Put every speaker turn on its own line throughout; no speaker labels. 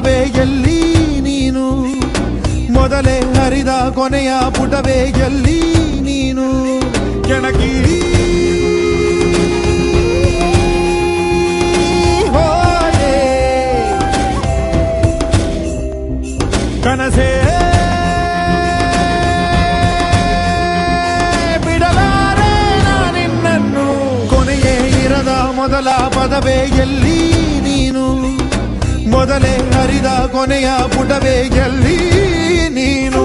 ಪದವೇ ಎಲ್ಲಿ ನೀನು ಮೊದಲೇ ಹರಿದ ಕೊನೆಯ ಪುಟವೇ ಎಲ್ಲಿ ನೀನು ಕೆಣಕಿ ಹೋದೆ ಕನಸೇ ಬಿಡಲಾರೆ ನಾನಿನ್ನನ್ನು ಕೊನೆಯೇ ಇರದ ಮೊದಲ ಪದವೇ ಎಲ್ಲಿ ನೀನು ಮೊದಲೇ ಹರಿದ ಕೊನೆಯ ಪುಟವೇ ಎಲ್ಲಿ ನೀನು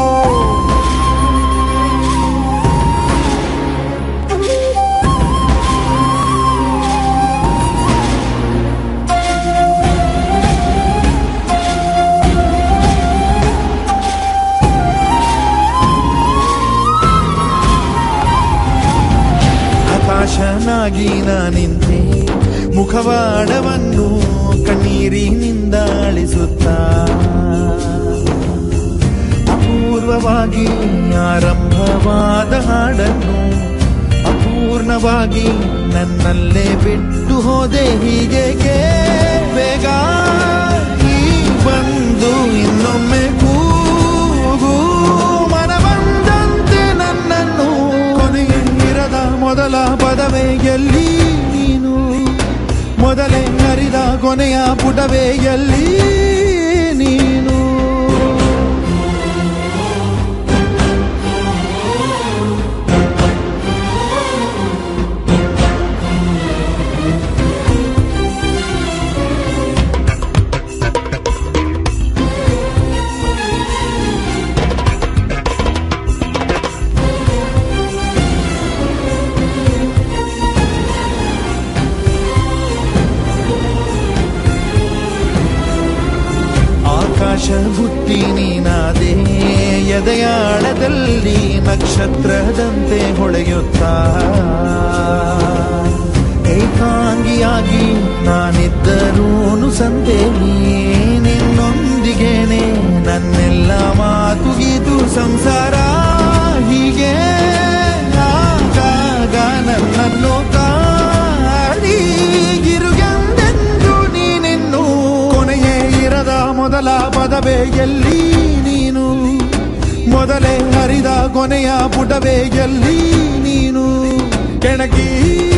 ಆಕಾಶನಾಗಿ ನಾನಿಂತೆ ಮುಖವಾಡವನ್ನು ಕಣ್ಣೀರಿನಿಂದ ಅಳಿಸುತ್ತಾ ಅಪೂರ್ವವಾಗಿ ಆರಂಭವಾದ ಹಾಡನ್ನು ಅಪೂರ್ಣವಾಗಿ ನನ್ನಲ್ಲೇ ಬಿಟ್ಟು ಹೋದೆ ಹೀಗೆ ಬೇಗ ಈ ಬಂದು ಇನ್ನೊಮ್ಮೆ ಕೂಗು ಮನಬಂದಂತೆ ನನ್ನನ್ನು ಕೊನೆಗೆ ಇರದ ಮೊದಲ ಪದವೇ ಎಲ್ಲಿ ನೀನು ಮೊದಲೇ ಹರಿದ ಕೊನೆಯ ಪುಟವೇ ಎಲ್ಲಿ ನೀನು ಆಕಾಶ ಹುಟ್ಟಿ ನೀನಾದೆ ಎದೆಯಾಳದಲ್ಲಿ ನಕ್ಷತ್ರದಂತೆ ಹೊಳೆಯುತ್ತಾ ಏಕಾಂಗಿಯಾಗಿ ನಾನಿದ್ದರೂನು ಸಂತೆ ನಿನ್ನೊಂದಿಗೇನೆ ನನ್ನೆಲ್ಲ ಮಾತುಗಿದು ಸಂಸಾರ ಹೀಗೆ ಆಗಾಗ ನನ್ನನ್ನು ಕಾಡಿ ಇರುಗೆಂದೆಂದು ನೀನಿನ್ನು ಕೊನೆಯೇ ಇರದ ಮೊದಲ ಪದವೇ ಎಲ್ಲಿ ನೀನು ಮೊದಲೇ ಹರಿದ ಕೊನೆಯ ಪುಟವೇ ಎಲ್ಲಿ ನೀನು ಕೆಣಕಿ